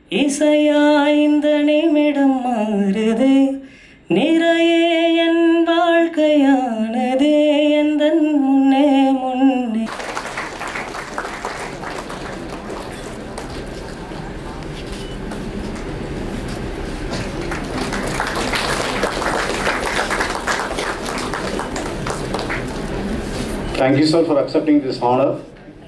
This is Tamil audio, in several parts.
இசையா இந்த நிமிடம் மாறுதே நிறைய என் வாழ்க்கையானதே எந்தன் முன்னே முன்னே Thank you, sir, for accepting this honor.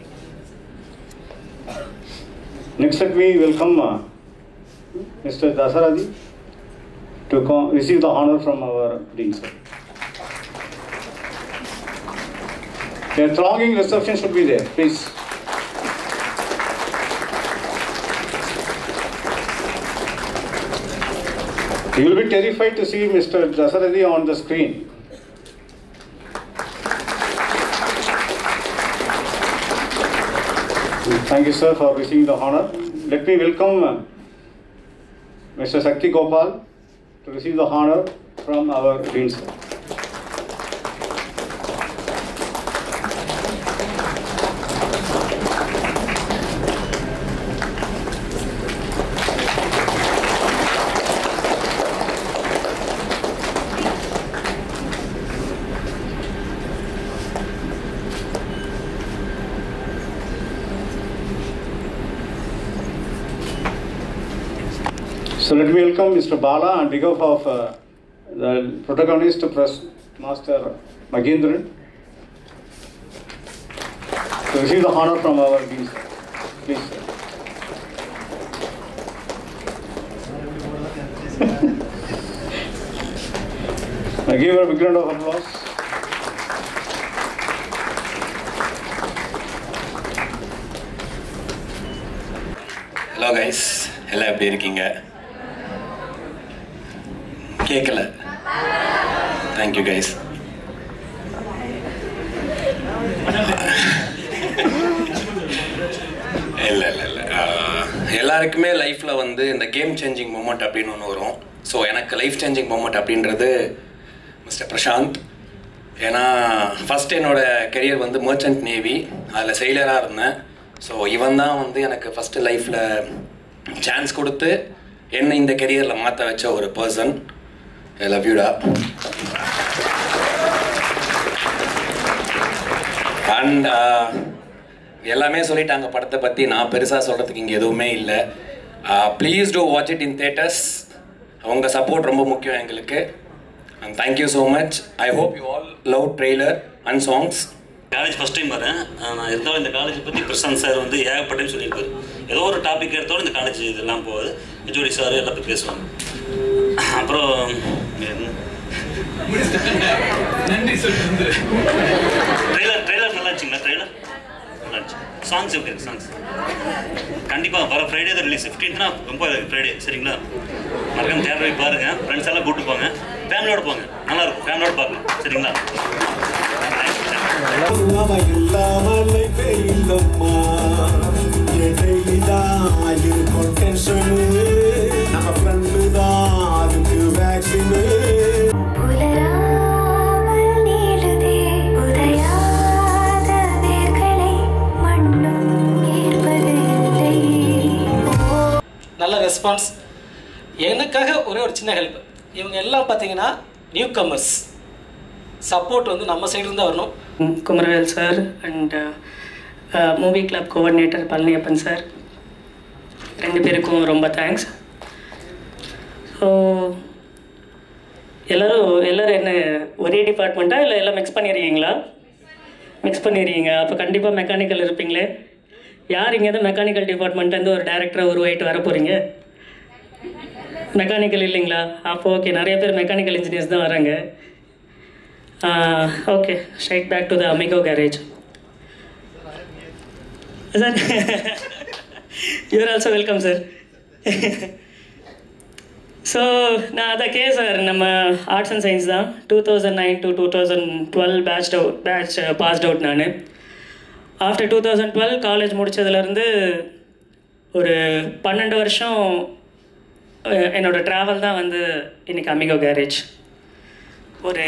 Next, let me welcome uh, Mr. Dasaradi to co- receive the honor from our dean, sir. A thronging reception should be there, please. You will be terrified to see Mr. Dasaradi on the screen. Thank you, sir, for receiving the honor. Let me welcome uh, Mr. Sakti Gopal to receive the honor from our dean, sir. So let me welcome Mr. Bala on behalf of uh, the protagonist press master Magendran to receive the honor from our dean, sir. Please, sir. I give her a big round of applause. Hello guys எல்லாம் எப்படி இருக்கீங்க கேட்கல தேங்க்யூ கைஸ் இல்லை இல்லை இல்லை எல்லாருக்குமே லைஃப்பில் வந்து இந்த கேம் சேஞ்சிங் மூமெண்ட் அப்படின்னு ஒன்று வரும் ஸோ எனக்கு லைஃப் சேஞ்சிங் மூமெண்ட் அப்படின்றது மிஸ்டர் பிரசாந்த் ஏன்னா ஃபஸ்ட் என்னோட கெரியர் வந்து மர்ச்சன்ட் நேவி அதில் செயலராக இருந்தேன் ஸோ இவன் தான் வந்து எனக்கு ஃபஸ்ட்டு லைஃப்பில் சான்ஸ் கொடுத்து என்னை இந்த கெரியரில் மாற்ற வச்ச ஒரு பர்சன் ஐ லவ் யூடா அண்ட் எல்லாமே சொல்லிட்டாங்க படத்தை பற்றி நான் பெருசாக சொல்கிறதுக்கு இங்கே எதுவுமே இல்லை please to watch it in theaters அவங்க சப்போர்ட் ரொம்ப முக்கியம் எங்களுக்கு and thank you so much I hope you all love trailer and songs college first time வரேன் ஆஹ் நான் இருந்தாலும் இந்த காலேஜ் பற்றி பிரசாந்த் சார் வந்து ஏகப்பட்டேன்னு சொல்லியிருக்காரு ஏதோ ஒரு டாபிக் எடுத்தோட இந்த காலேஜ் இதெல்லாம் போகுது ஜோடி சார் எல்லாம் பற்றி பேசுவாங்க அப்புறம் என்ன ட்ரெய்லர் ட்ரெய்லர் நல்லா இருந்துச்சுங்களா ட்ரெய்லர் நல்லா இருந்துச்சு சாங்ஸ் எப்படி இருக்கு சாங்ஸ் கண்டிப்பாக வர ஃப்ரைடே தான் ரிலீஸ் ஃபிஃப்டீன்த்னா ரொம்ப ஃப்ரைடே சரிங்களா மறக்காம தேட்டர் போய் பாருங்க ஃப்ரெண்ட்ஸ் எல்லாம் கூப்பிட்டு போங்க ஃபேமிலியோட போங்க நல்லா இருக்கும் ஃபேமிலியோட பார்க்கலாம் சரிங்களா அவ இல்லாமலை பெய்யுதம்மா இடையிதான் இருக்கும் டென்ஷனு நம்ம ஃப்ரெண்டு தான் அதுக்கு வேக்சினு புலராமல் நீளுதே உதயாத வேர்களை மண்ணும் ஏற்பதில்லை நல்ல ரெஸ்பான்ஸ் எனக்காக ஒரே ஒரு சின்ன ஹெல்ப் இவங்க எல்லாம் பார்த்தீங்கன்னா நியூ கமர்ஸ் சப்போர்ட் வந்து நம்ம சைடு இருந்து வரணும் Kumaravel sir and movie club coordinator Palaniappan sir ரெண்டு பேருக்கும் ரொம்ப தேங்க்ஸ் ஸோ எல்லோரும் எல்லோரும் என்ன ஒரே டிபார்ட்மெண்ட்டா இல்லை எல்லாம் மிக்ஸ் பண்ணிடுறீங்களா மிக்ஸ் பண்ணிடுறீங்க அப்போ கண்டிப்பாக மெக்கானிக்கல் இருப்பீங்களே யார் இங்கேருந்து மெக்கானிக்கல் டிபார்ட்மெண்ட்லேருந்து ஒரு டேரக்டராக உருவாயிட்டு வர போகிறீங்க மெக்கானிக்கல் இல்லைங்களா அப்போ ஓகே நிறைய பேர் மெக்கானிக்கல் இன்ஜினியர்ஸ் தான் வராங்க okay straight back to the Amigo garage sir you are also welcome sir so நான் அதை கே சார் நம்ம ஆர்ட்ஸ் அண்ட் சயின்ஸ் தான் two thousand nine to two thousand twelve batch out batch passed out நான் after two thousand twelve college முடித்ததுலேருந்து ஒரு பன்னெண்டு வருஷம் அஹ், என்னோட ட்ராவல் தான் வந்து இன்னைக்கு அமிகோ கேரேஜ் ஒரு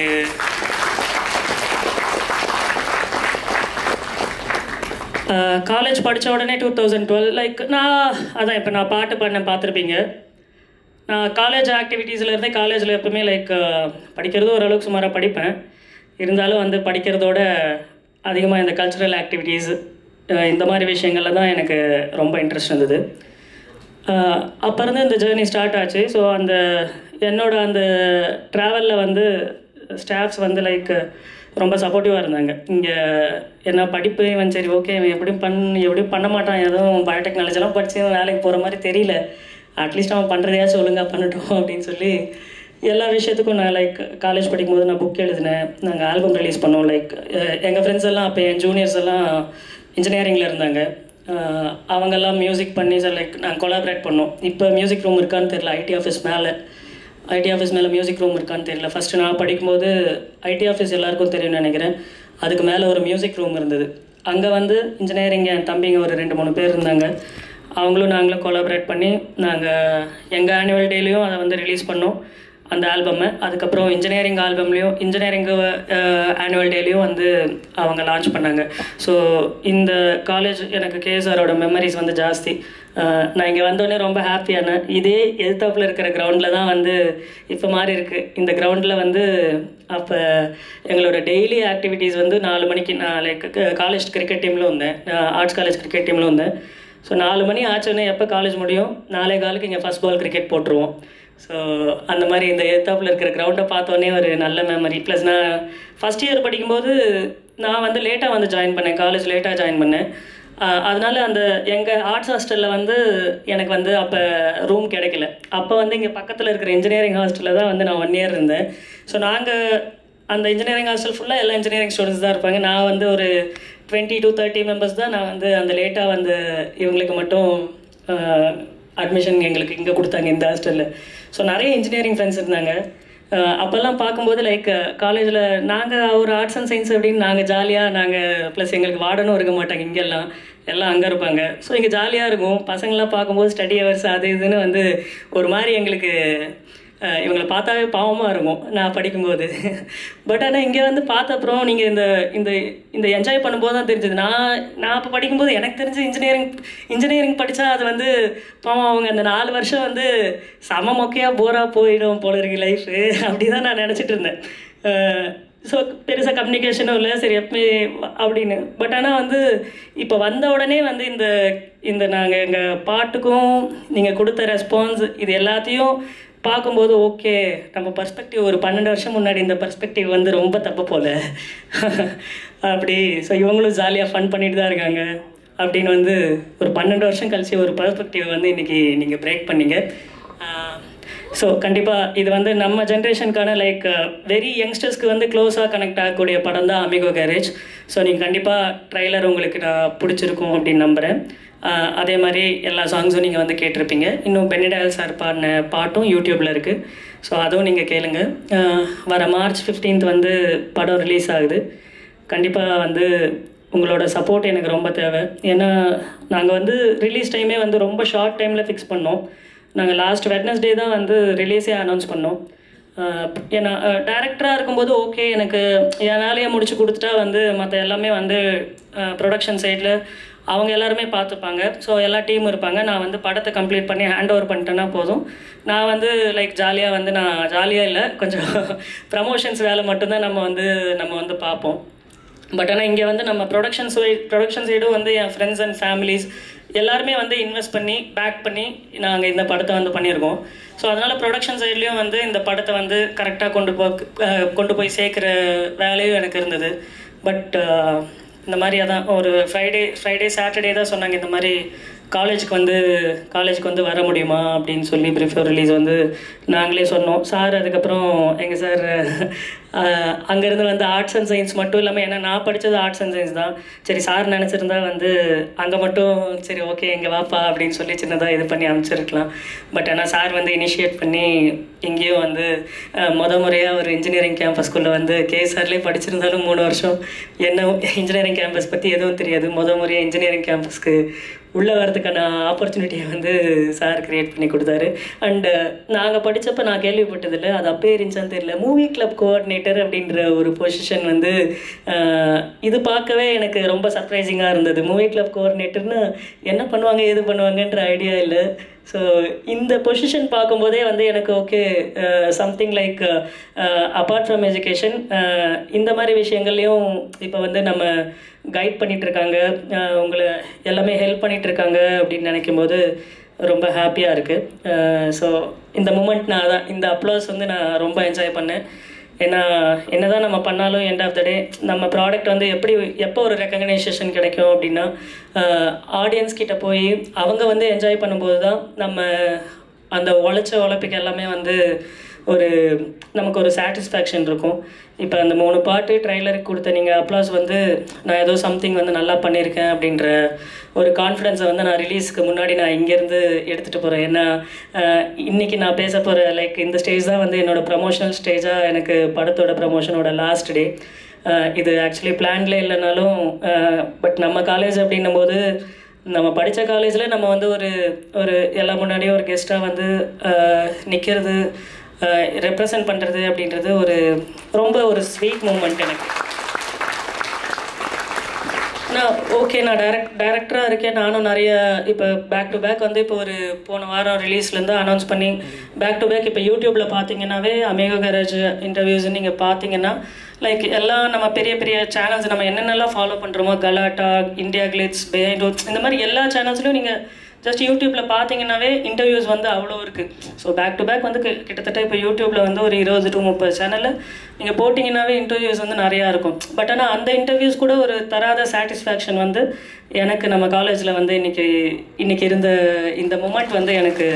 காலேஜ் படித்த உடனே டூ தௌசண்ட் டுவெல் லைக் நான் அதான் இப்போ நான் பாட்டு பாடினேன் பார்த்துருப்பீங்க நான் காலேஜ் ஆக்டிவிட்டீஸில் இருந்தே காலேஜில் எப்பவுமே லைக் படிக்கிறது ஓரளவுக்கு சுமாராக படிப்பேன் இருந்தாலும் வந்து படிக்கிறதோட அதிகமாக இந்த கல்ச்சுரல் ஆக்டிவிட்டீஸ் இந்த மாதிரி விஷயங்களில் தான் எனக்கு ரொம்ப இன்ட்ரெஸ்ட் இருந்தது அப்போ இருந்து இந்த ஜேர்னி ஸ்டார்ட் ஆச்சு ஸோ அந்த என்னோட அந்த ட்ராவலில் வந்து ஸ்டாஃப்ஸ் வந்து லைக் ரொம்ப சப்போர்ட்டிவாக இருந்தாங்க இங்கே என்ன படிப்பு இவன் சரி ஓகே இவன் எப்படியும் பண் எப்படியும் பண்ண மாட்டான் எதுவும் பயோடெக்னாலஜிலாம் படித்து இவன் வேலைக்கு போகிற மாதிரி தெரியல அட்லீஸ்ட் அவன் பண்ணுறதையாச்சும் ஒழுங்காக பண்ணட்டும் அப்படின்னு சொல்லி எல்லா விஷயத்துக்கும் நான் லைக் காலேஜ் படிக்கும்போது நான் புக் எழுதினேன் நாங்கள் ஆல்பம் ரிலீஸ் பண்ணோம் லைக் எங்கள் ஃப்ரெண்ட்ஸ் எல்லாம் அப்போ என் ஜூனியர்ஸ் எல்லாம் இன்ஜினியரிங்கில் இருந்தாங்க அஹ் அவங்கெல்லாம் மியூசிக் பண்ணி சார் லைக் நாங்கள் கொலாபரேட் பண்ணோம் இப்போ மியூசிக் ரூம் இருக்கான்னு தெரியல ஐடி ஆஃபீஸ் மேலே ஐடி ஆஃபீஸ் மேலே மியூசிக் ரூம் இருக்கான்னு தெரியல ஃபஸ்ட்டு நான் படிக்கும்போது ஐடி ஆஃபீஸ் எல்லாருக்கும் தெரியும்னு நினைக்கிறேன் அதுக்கு மேலே ஒரு மியூசிக் ரூம் இருந்தது அங்கே வந்து இன்ஜினியரிங் என் தம்பிங்க ஒரு ரெண்டு மூணு பேர் இருந்தாங்க அவங்களும் நாங்களும் கொலாபரேட் பண்ணி நாங்கள் எங்கள் ஆனுவல் டேலையும் அதை வந்து ரிலீஸ் பண்ணோம் அந்த ஆல்பம்மை அதுக்கப்புறம் இன்ஜினியரிங் ஆல்பம்லேயும் இன்ஜினியரிங் ஆனுவல் டேலையும் வந்து அவங்க லான்ச் பண்ணாங்க ஸோ இந்த காலேஜ் எனக்கு கேஎஸ்ஆரோட மெமரிஸ் வந்து ஜாஸ்தி அஹ் நான் இங்கே வந்தோடனே ரொம்ப ஹாப்பியானேன் இதே எதிர்த்தாப்பில் இருக்கிற கிரவுண்டில் தான் வந்து இப்போ மாறி இருக்குது இந்த கிரவுண்டில் வந்து அப்போ எங்களோட டெய்லி ஆக்டிவிட்டீஸ் வந்து நாலு மணிக்கு நான் லைக் காலேஜ் கிரிக்கெட் டீமில் வந்தேன் ஆர்ட்ஸ் காலேஜ் கிரிக்கெட் டீமில் வந்தேன் ஸோ நாலு மணி ஆச்சோடனே எப்போ காலேஜ் முடியும் நாலே காலுக்கு இங்கே ஃபஸ்ட் பால் கிரிக்கெட் போட்டுருவோம் ஸோ அந்த மாதிரி இந்த எத்தாப்பில் இருக்கிற கிரவுண்டை பார்த்தோன்னே ஒரு நல்ல மெமரி ப்ளஸ் நான் ஃபஸ்ட் இயர் படிக்கும்போது நான் வந்து லேட்டாக வந்து ஜாயின் பண்ணேன் காலேஜ் லேட்டாக ஜாயின் பண்ணேன் ஆஹ் அதனால அந்த எங்கள் ஆர்ட்ஸ் ஹாஸ்டலில் வந்து எனக்கு வந்து அப்போ ரூம் கிடைக்கல அப்போ வந்து இங்கே பக்கத்தில் இருக்கிற இன்ஜினியரிங் ஹாஸ்டலில் தான் வந்து நான் ஒன் இயர் இருந்தேன் ஸோ நாங்கள் அந்த இன்ஜினியரிங் ஹாஸ்டல் ஃபுல்லாக எல்லா இன்ஜினியரிங் ஸ்டூடெண்ட்ஸ் தான் இருப்பாங்க நான் வந்து ஒரு டுவெண்ட்டி டு தேர்ட்டி மெம்பர்ஸ் தான் நான் வந்து அந்த லேட்டாக வந்து இவங்களுக்கு மட்டும் அட்மிஷன் எங்களுக்கு இங்கே கொடுத்தாங்க இந்த ஹாஸ்டலில் ஸோ நிறைய இன்ஜினியரிங் ஃப்ரெண்ட்ஸ் இருந்தாங்க அஹ் அப்போல்லாம் பார்க்கும்போது லைக் காலேஜில் நாங்கள் ஒரு ஆர்ட்ஸ் அண்ட் சயின்ஸ் அப்படின்னு நாங்கள் ஜாலியாக நாங்கள் ப்ளஸ் எங்களுக்கு வார்டனும் இருக்க மாட்டாங்க இங்கெல்லாம் எல்லாம் அங்கே இருப்பாங்க ஸோ இங்கே ஜாலியாக இருக்கும் பசங்களாம் பார்க்கும்போது ஸ்டடி ஹவர்ஸ் அது இதுன்னு வந்து ஒரு மாதிரி எங்களுக்கு அஹ் இவங்களை பார்த்தாவே பாவமாக இருக்கும் நான் படிக்கும்போது பட் ஆனால் இங்கே வந்து பார்த்த அப்புறம் நீங்கள் இந்த இந்த இந்த என்ஜாய் பண்ணும்போது தான் தெரிஞ்சது நான் நான் இப்போ படிக்கும்போது எனக்கு தெரிஞ்சு இன்ஜினியரிங் இன்ஜினியரிங் படித்தா அது வந்து பாவம் அவங்க அந்த நாலு வருஷம் வந்து செம மொக்கையாக போராக போயிடும் போல இருக்கு லைஃபு அப்படி தான் நான் நினச்சிட்டு இருந்தேன் ஸோ பெருசாக கம்யூனிகேஷனும் இல்லை சரி எப்பவுமே அப்படின்னு பட் ஆனால் வந்து இப்போ வந்த உடனே வந்து இந்த இந்த நாங்கள் எங்கள் பாட்டுக்கும் நீங்கள் கொடுத்த ரெஸ்பான்ஸ் இது எல்லாத்தையும் பார்க்கும்போது ஓகே நம்ம பர்ஸ்பெக்டிவ் ஒரு பன்னெண்டு வருஷம் முன்னாடி இந்த பர்ஸ்பெக்டிவ் வந்து ரொம்ப தப்பு போல அப்படி ஸோ இவங்களும் ஜாலியாக ஃபன் பண்ணிட்டு தான் இருக்காங்க அப்படின்னு வந்து ஒரு பன்னெண்டு வருஷம் கழிச்சு ஒரு பர்ஸ்பெக்டிவ் வந்து இன்னைக்கு நீங்கள் பிரேக் பண்ணீங்க ஸோ கண்டிப்பாக இது வந்து நம்ம ஜென்ரேஷனுக்கான லைக் வெரி யங்ஸ்டர்ஸ்க்கு வந்து க்ளோஸாக கனெக்ட் ஆகக்கூடிய படம் தான் அமிகோ கேரேஜ் ஸோ நீங்கள் கண்டிப்பாக ட்ரைலர் உங்களுக்கு நான் பிடிச்சிருக்கும் அப்படின்னு நம்புகிறேன் ஆஹ் அதே மாதிரி எல்லா சாங்ஸும் நீங்கள் வந்து கேட்டிருப்பீங்க இன்னும் பெனிடால் சார் பாடின பாட்டும் யூடியூப்பில் இருக்குது ஸோ அதுவும் நீங்கள் கேளுங்க ஆஹ் வர மார்ச் 15th வந்து படம் ரிலீஸ் ஆகுது கண்டிப்பாக வந்து உங்களோட சப்போர்ட் எனக்கு ரொம்ப தேவை ஏன்னா நாங்கள் வந்து ரிலீஸ் டைமே வந்து ரொம்ப ஷார்ட் டைமில் ஃபிக்ஸ் பண்ணோம் நாங்கள் லாஸ்ட் வெட்னஸ்டே தான் வந்து ரிலீஸே அனௌன்ஸ் பண்ணோம் ஆஹ் ஏன்னா டேரக்டராக இருக்கும்போது ஓகே எனக்கு என் வேலையை முடிச்சு கொடுத்துட்டா வந்து மற்ற எல்லாமே வந்து ப்ரொடக்ஷன் சைடில் அவங்க எல்லாருமே பார்த்துப்பாங்க ஸோ எல்லா டீம் இருப்பாங்க நான் வந்து படத்தை கம்ப்ளீட் பண்ணி ஹேண்ட் ஓவர் பண்ணிட்டேன்னா போதும் நான் வந்து லைக் ஜாலியாக வந்து நான் ஜாலியாக இல்லை கொஞ்சம் ப்ரமோஷன்ஸ் வேலை மட்டும்தான் நம்ம வந்து நம்ம வந்து பார்ப்போம் பட் ஆனால் இங்கே வந்து நம்ம ப்ரொடக்ஷன் சைட் ப்ரொடக்ஷன் சைடும் வந்து என் ஃப்ரெண்ட்ஸ் அண்ட் ஃபேமிலிஸ் எல்லாருமே வந்து இன்வெஸ்ட் பண்ணி பேக் பண்ணி நாங்கள் இந்த படத்தை வந்து பண்ணியிருக்கோம் ஸோ அதனால் ப்ரொடக்ஷன் சைட்லேயும் வந்து இந்த படத்தை வந்து கரெக்டாக கொண்டு போ அஹ் கொண்டு போய் சேர்க்குற வேலையும் எனக்கு இருந்தது பட் இந்த மாதிரி அதான் ஒரு ஃப்ரைடே ஃப்ரைடே சாட்டர்டே தான் சொன்னாங்க இந்த மாதிரி காலேஜுக்கு வந்து காலேஜுக்கு வந்து வர முடியுமா அப்படின்னு சொல்லி ப்ரிஃபர் ரிலீஸ் வந்து நாங்களே சொன்னோம் சார் அதுக்கப்புறம் எங்கள் சார் அங்கேருந்து வந்து ஆர்ட்ஸ் அண்ட் சயின்ஸ் மட்டும் இல்லாமல் ஏன்னா நான் படித்தது ஆர்ட்ஸ் அண்ட் சயின்ஸ் தான் சரி சார் நினச்சிருந்தா வந்து அங்கே மட்டும் சரி ஓகே இங்கே வாப்பா அப்படின்னு சொல்லி சின்னதாக இது பண்ணி அனுப்பிச்சிருக்கலாம் பட் ஆனால் சார் வந்து இனிஷியேட் பண்ணி இங்கேயும் வந்து அஹ், முத முறையாக ஒரு இன்ஜினியரிங் கேம்பஸ்குள்ளே வந்து கேஎஸ்ஆர்லேயே படிச்சிருந்தாலும் மூணு வருஷம் என்ன இன்ஜினியரிங் கேம்பஸ் பற்றி எதுவும் தெரியாது முத முறையாக இன்ஜினியரிங் கேம்பஸ்க்கு உள்ளே வரதுக்கான ஆப்பர்ச்சுனிட்டியை வந்து சார் கிரியேட் பண்ணி கொடுத்தாரு அண்டு நாங்கள் படித்தப்ப நான் கேள்விப்பட்டதில்லை அது அப்பயே இருந்துச்சான்னு தெரியல மூவி கிளப் கோஆர்டினேட்டர் அப்படின்ற ஒரு பொசிஷன் வந்து ஆஹ், இது பார்க்கவே எனக்கு ரொம்ப சர்ப்ரைசிங்காக இருந்தது மூவி கிளப் கோஆர்டினேட்டர்னு என்ன பண்ணுவாங்க ஏது பண்ணுவாங்கன்ற ஐடியா இல்லை ஸோ இந்த பொசிஷன் பார்க்கும்போதே வந்து எனக்கு okay something like apart from education இந்த மாதிரி விஷயங்கள்லையும் இப்போ வந்து நம்ம கைட் பண்ணிட்டு இருக்காங்க அஹ், உங்களை எல்லாமே ஹெல்ப் பண்ணிட்டு இருக்காங்க அப்படின்னு நினைக்கும் போது ரொம்ப ஹாப்பியாக இருக்குது ஸோ இந்த மூமெண்ட் நான் அதான் இந்த அப்ளாஸ் வந்து நான் ரொம்ப என்ஜாய் பண்ணேன் ஏன்னா என்னதான் நம்ம பண்ணாலும் எண்ட் ஆஃப் த டே நம்ம ப்ராடக்ட் வந்து எப்படி எப்போ ஒரு ரெக்கக்னைசேஷன் கிடைக்கும் அப்படின்னா ஆடியன்ஸ் கிட்ட போய் அவங்க வந்து என்ஜாய் பண்ணும்போது தான் நம்ம அந்த உழைச்ச உழைப்புக்கு எல்லாமே வந்து ஒரு நமக்கு ஒரு சாட்டிஸ்ஃபேக்ஷன் இருக்கும் இப்போ அந்த மூணு பாட்டு ட்ரைலருக்கு கொடுத்த நீங்கள் அப்ளாஸ் வந்து நான் ஏதோ சம்திங் வந்து நல்லா பண்ணியிருக்கேன் அப்படின்ற ஒரு கான்ஃபிடென்ஸை வந்து நான் ரிலீஸ்க்கு முன்னாடி நான் இங்கேருந்து எடுத்துகிட்டு போகிறேன் ஏன்னா அஹ், இன்னைக்கு நான் பேச போகிற லைக் இந்த ஸ்டேஜ் தான் வந்து என்னோட ப்ரமோஷனல் ஸ்டேஜாக எனக்கு படத்தோட ப்ரமோஷனோட லாஸ்ட் டே இது ஆக்சுவலி பிளான்ல இல்லைனாலும் பட் நம்ம காலேஜ் அப்படின்னும் போது நம்ம படித்த காலேஜில் நம்ம வந்து ஒரு ஒரு எல்லா முன்னாடியும் ஒரு கெஸ்ட்டாக வந்து நிற்கிறது ரெப்ரசன்ட் பண்ணுறது அப்படின்றது ஒரு ரொம்ப ஒரு ஸ்வீட் மூமெண்ட் எனக்கு நான் ஓகே நான் டேரக்ட் டேரக்டராக இருக்கேன் நானும் நிறைய இப்போ பேக் டு பேக் வந்து இப்போ ஒரு போன வாரம் ரிலீஸ்லேருந்து அனௌன்ஸ் பண்ணி பேக் டு பேக் இப்போ யூடியூப்பில் பார்த்தீங்கன்னாவே அமேகோ கேரேஜ் இன்டர்வியூஸ் நீங்கள் பார்த்தீங்கன்னா லைக் எல்லாம் நம்ம பெரிய பெரிய சேனல்ஸ் நம்ம என்னென்னலாம் ஃபாலோ பண்ணுறோமோ கலாட்டா இந்தியா கிளிட்ஸ் பெஹைண்ட் இந்த மாதிரி எல்லா சேனல்ஸ்லையும் நீங்கள் ஜஸ்ட் யூடியூப்பில் பார்த்தீங்கன்னாவே இன்டர்வியூஸ் வந்து அவ்வளோ இருக்குது ஸோ பேக் டு பேக் வந்து கி- கிட்டத்தட்ட இப்போ யூடியூப்பில் வந்து ஒரு இருபது டு முப்பது சேனலில் நீங்கள் போட்டிங்கன்னாவே இன்டர்வியூஸ் வந்து நிறையா இருக்கும் பட் ஆனால் அந்த இன்டர்வியூஸ் கூட ஒரு தராத சாட்டிஸ்ஃபேக்ஷன் வந்து எனக்கு நம்ம காலேஜில் வந்து இன்னைக்கு இன்னைக்கு இருந்த இந்த மூமெண்ட் வந்து எனக்கு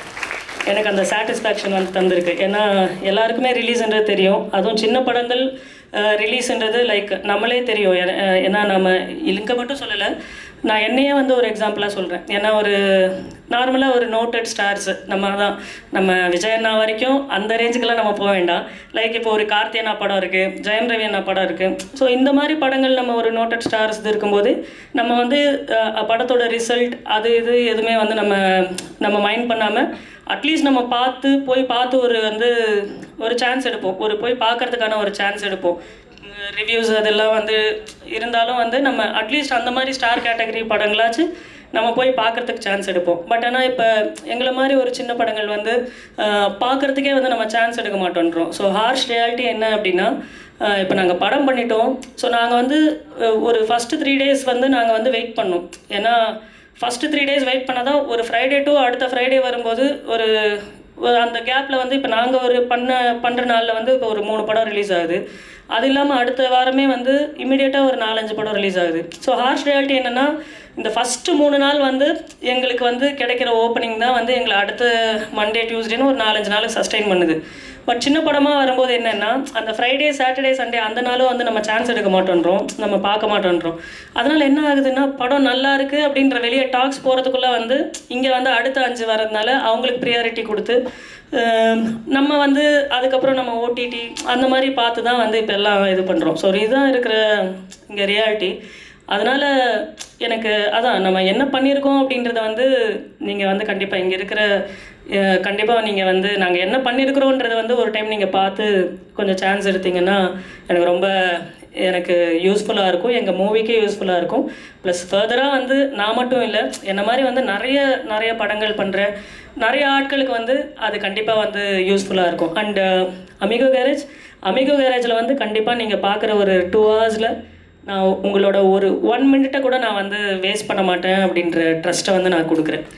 எனக்கு அந்த சாட்டிஸ்ஃபேக்ஷன் வந்து தந்திருக்கு ஏன்னா எல்லாருக்குமே ரிலீஸ்ன்றது தெரியும் அதுவும் சின்ன படங்கள் ரிலீஸ்ன்றது லைக் நம்மளே தெரியும் ஏன்னா- அஹ் ஏன்னா நம்ம இங்கே மட்டும் சொல்லலை நான் என்னையே வந்து ஒரு எக்ஸாம்பிளாக சொல்கிறேன் ஏன்னா ஒரு நார்மலாக ஒரு நோட்டட் ஸ்டார்ஸ் நம்ம தான் நம்ம விஜய் அண்ணா வரைக்கும் அந்த ரேஞ்சுக்கெல்லாம் நம்ம போக வேண்டாம் லைக் இப்போ ஒரு கார்த்தி அண்ணா படம் இருக்குது ஜெயம் ரவி அண்ணா படம் இருக்குது ஸோ இந்த மாதிரி படங்கள் நம்ம ஒரு நோட்டட் ஸ்டார்ஸ் இது இருக்கும்போது நம்ம வந்து அஹ், படத்தோட ரிசல்ட் அது இது எதுவுமே வந்து நம்ம நம்ம மைண்ட் பண்ணாமல் அட்லீஸ்ட் நம்ம பார்த்து போய் பார்த்து ஒரு வந்து ஒரு சான்ஸ் எடுப்போம் ஒரு போய் பார்க்கறதுக்கான ஒரு சான்ஸ் எடுப்போம் ரிவ்யூஸ் அதெல்லாம் வந்து இருந்தாலும் வந்து நம்ம அட்லீஸ்ட் அந்த மாதிரி ஸ்டார் கேட்டகரி படங்களாச்சும் நம்ம போய் பார்க்கறதுக்கு சான்ஸ் எடுப்போம் பட் ஆனால் இப்போ எங்களை மாதிரி ஒரு சின்ன படங்கள் வந்து ஆஹ், பார்க்கறதுக்கே வந்து நம்ம சான்ஸ் எடுக்க மாட்டோன்றோம் ஸோ ஹார்ஷ் ரியாலிட்டி என்ன அப்படின்னா இப்போ நாங்கள் படம் பண்ணிட்டோம் ஸோ நாங்கள் வந்து அஹ், ஒரு ஃபஸ்ட்டு த்ரீ டேஸ் வந்து நாங்கள் வந்து வெயிட் பண்ணோம் ஏன்னா ஃபஸ்ட்டு த்ரீ டேஸ் வெயிட் பண்ணாதான் ஒரு ஃப்ரைடே டு அடுத்த ஃப்ரைடே வரும்போது ஒரு ஒரு அந்த கேப்பில் வந்து இப்போ நாங்கள் ஒரு பண்ண பண்ணுற நாளில் வந்து இப்போ ஒரு மூணு படம் ரிலீஸ் ஆகுது அது இல்லாமல் அடுத்த வாரமே வந்து இமிடியேட்டாக ஒரு நாலஞ்சு படம் ரிலீஸ் ஆகுது ஸோ ஹார்ஷ் ரியாலிட்டி என்னென்னா இந்த ஃபஸ்ட்டு மூணு நாள் வந்து எங்களுக்கு வந்து கிடைக்கிற ஓப்பனிங் தான் வந்து எங்களை அடுத்த மண்டே டியூஸ்டேன்னு ஒரு நாலஞ்சு நாளுக்கு சஸ்டெயின் பண்ணுது பட் சின்ன படமாக வரும்போது என்னென்னா அந்த ஃப்ரைடே சாட்டர்டே சண்டே அந்த நாளும் வந்து நம்ம சான்ஸ் எடுக்க மாட்டோன்றோம் நம்ம பார்க்க மாட்டோன்றோம் அதனால் என்ன ஆகுதுன்னா படம் நல்லா இருக்குது அப்படின்ற வெளியே டாக்ஸ் போகிறதுக்குள்ளே வந்து இங்கே வந்து அடுத்த அஞ்சு வரதுனால அவங்களுக்கு ப்ரியாரிட்டி கொடுத்து அஹ், நம்ம வந்து அதுக்கப்புறம் நம்ம ஓடிடி அந்த மாதிரி பார்த்து தான் வந்து இப்போ எல்லாம் இது பண்ணுறோம் ஸோ இதுதான் இருக்கிற இங்கே ரியாலிட்டி அதனால் எனக்கு அதான் நம்ம என்ன பண்ணியிருக்கோம் அப்படின்றத வந்து நீங்கள் வந்து கண்டிப்பாக இங்கே இருக்கிற கண்டிப்பாக நீங்கள் வந்து நாங்கள் என்ன பண்ணியிருக்கிறோன்றத வந்து ஒரு டைம் நீங்கள் பார்த்து கொஞ்சம் சான்ஸ் எடுத்தீங்கன்னா எனக்கு ரொம்ப எனக்கு யூஸ்ஃபுல்லாக இருக்கும் எங்கள் மூவிக்கே யூஸ்ஃபுல்லாக இருக்கும் ப்ளஸ் ஃபர்தராக வந்து நான் மட்டும் இல்லை என்ன மாதிரி வந்து நிறைய நிறைய படங்கள் பண்ணுற நிறைய ஆட்களுக்கு வந்து அது கண்டிப்பாக வந்து யூஸ்ஃபுல்லாக இருக்கும் அண்ட் அமிகோ கேரேஜ் அமிகோ கேரேஜில் வந்து கண்டிப்பாக நீங்கள் பார்க்குற ஒரு டூ ஹவர்ஸில் நான் உங்களோட ஒரு ஒன் மினிட்டை கூட நான் வந்து வேஸ்ட் பண்ண மாட்டேன் அப்படின்ற ட்ரஸ்ட்டை வந்து நான் கொடுக்குறேன்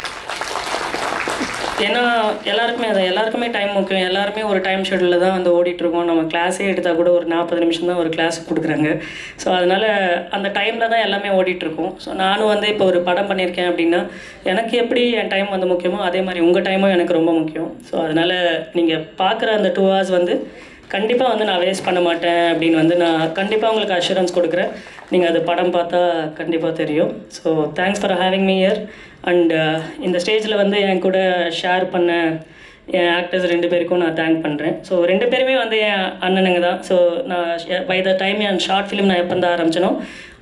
ஏன்னா எல்லாருக்குமே அதை எல்லாருக்குமே டைம் முக்கியம் எல்லாருமே ஒரு டைம் ஷெடியூலில் தான் வந்து ஓடிட்டு இருக்கோம் நம்ம கிளாஸே எடுத்தால் கூட ஒரு நாற்பது நிமிஷம் தான் ஒரு கிளாஸ் கொடுக்குறாங்க ஸோ அதனால் அந்த டைமில் தான் எல்லாமே ஓடிட்டு இருக்கோம் ஸோ நானும் வந்து இப்போ ஒரு படம் பண்ணியிருக்கேன் அப்படின்னா எனக்கு எப்படி என் டைம் வந்து முக்கியமோ அதே மாதிரி உங்கள் டைமும் எனக்கு ரொம்ப முக்கியம் ஸோ அதனால் நீங்கள் பார்க்குற அந்த டூ ஹவர்ஸ் வந்து கண்டிப்பாக வந்து நான் வேஸ்ட் பண்ண மாட்டேன் அப்படின்னு வந்து நான் கண்டிப்பாக உங்களுக்கு அஷூரன்ஸ் கொடுக்குறேன் நீங்கள் அது படம் பார்த்தா கண்டிப்பாக தெரியும் so thanks for having me here and இந்த ஸ்டேஜில் வந்து என் கூட ஷேர் பண்ண என் ஆக்டர்ஸ் ரெண்டு பேருக்கும் நான் தேங்க் பண்ணுறேன் ஸோ ரெண்டு பேருமே வந்து என் அண்ணனுங்க தான் ஸோ நான் பை த டைம் என் ஷார்ட் ஃபிலிம் நான் எப்போ தான் ஆரம்பிச்சனோ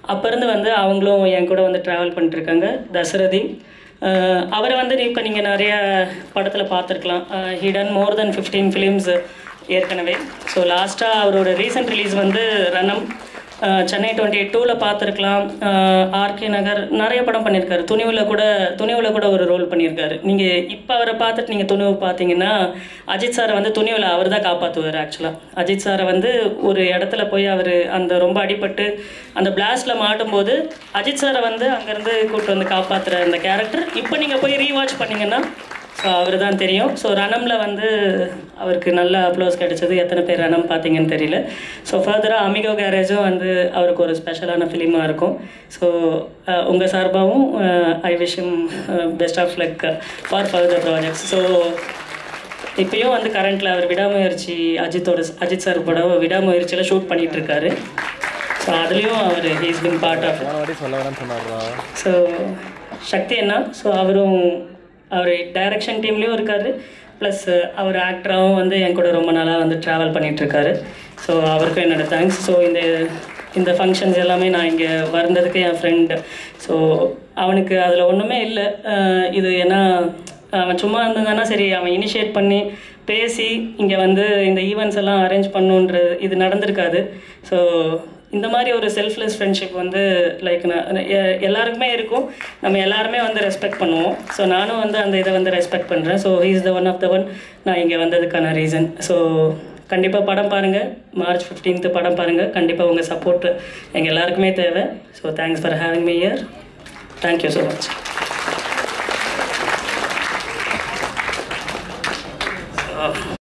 அப்போ இருந்து வந்து அவங்களும் என் கூட வந்து ட்ராவல் பண்ணிட்டுருக்காங்க தசரதி அஹ் அவரை வந்து இப்போ நீங்கள் நிறைய படத்தில் பார்த்துருக்கலாம் he done more than fifteen films ஏற்கனவே ஸோ லாஸ்ட்டாக அவரோட ரீசெண்ட் ரிலீஸ் வந்து Ranam uh Chennai twenty eight டூவில் பார்த்துருக்கலாம் ஆர்கே நகர் நிறைய படம் பண்ணியிருக்காரு துணிவில் கூட துணிவில் கூட ஒரு ரோல் பண்ணியிருக்காரு நீங்கள் இப்போ அவரை பார்த்துட்டு நீங்கள் துணிவு பார்த்தீங்கன்னா அஜித் சாரை வந்து துணிவில் அவர் தான் காப்பாற்றுவார் ஆக்சுவலாக அஜித் சாரை வந்து ஒரு இடத்துல போய் அவர் அந்த ரொம்ப அடிபட்டு அந்த பிளாஸ்டில் மாட்டும்போது அஜித் சாரை வந்து அங்கேருந்து கூப்பிட்டு வந்து காப்பாற்றுற அந்த கேரக்டர் இப்போ நீங்கள் போய் ரீவாட்ச் பண்ணீங்கன்னா ஸோ அவர் தான் தெரியும் ஸோ ரணமில் வந்து அவருக்கு நல்ல அப்ளோஸ் கிடைச்சது எத்தனை பேர் ரணம் பார்த்தீங்கன்னு தெரியல ஸோ ஃபர்தராக அமிகோ கேரேஜும் வந்து அவருக்கு ஒரு ஸ்பெஷலான ஃபிலிமாக இருக்கும் ஸோ உங்கள் சார்பாகவும் I wish you best of luck for further projects so இப்பயும் வந்து கரண்ட்டில் அவர் விடாமுயற்சி அஜித்தோட அஜித் சார் படம் விடாமுயற்சியில் ஷூட் பண்ணிட்டு இருக்காரு ஸோ அதுலேயும் அவர் he's been part of so Sakthi என்ன ஸோ அவரும் அவர் டைரக்ஷன் டீம்லேயும் இருக்கார் ப்ளஸ் அவர் ஆக்டராகவும் வந்து என் கூட ரொம்ப நாளாக வந்து ட்ராவல் பண்ணிகிட்ருக்காரு ஸோ அவருக்கும் என்னோட தேங்க்ஸ் ஸோ இந்த இந்த ஃபங்க்ஷன்ஸ் எல்லாமே நான் இங்கே வந்ததுக்கு என் ஃப்ரெண்டு ஸோ அவனுக்கு அதில் ஒன்றுமே இல்லை அஹ் இது ஏன்னா அவன் சும்மா இருந்தானா சரி அவன் இனிஷியேட் பண்ணி பேசி இங்கே வந்து இந்த ஈவெண்ட்ஸ் எல்லாம் அரேஞ்ச் பண்ணுன்ற இது நடந்திருக்காது ஸோ இந்த மாதிரி ஒரு செல்ஃப்லெஸ் ஃப்ரெண்ட்ஷிப் வந்து லைக் நான் எ- எல்லாருக்குமே இருக்கும் நம்ம எல்லாருமே வந்து ரெஸ்பெக்ட் பண்ணுவோம் ஸோ நானும் வந்து அந்த இதை வந்து ரெஸ்பெக்ட் பண்ணுறேன் so he's the one of the one நான் இங்கே வந்ததுக்கான ரீசன் ஸோ கண்டிப்பாக படம் பாருங்கள் மார்ச் 15th படம் பாருங்கள் கண்டிப்பாக உங்கள் சப்போர்ட் எங்கள் எல்லாருக்குமே தேவை so thanks for having me here thank you so much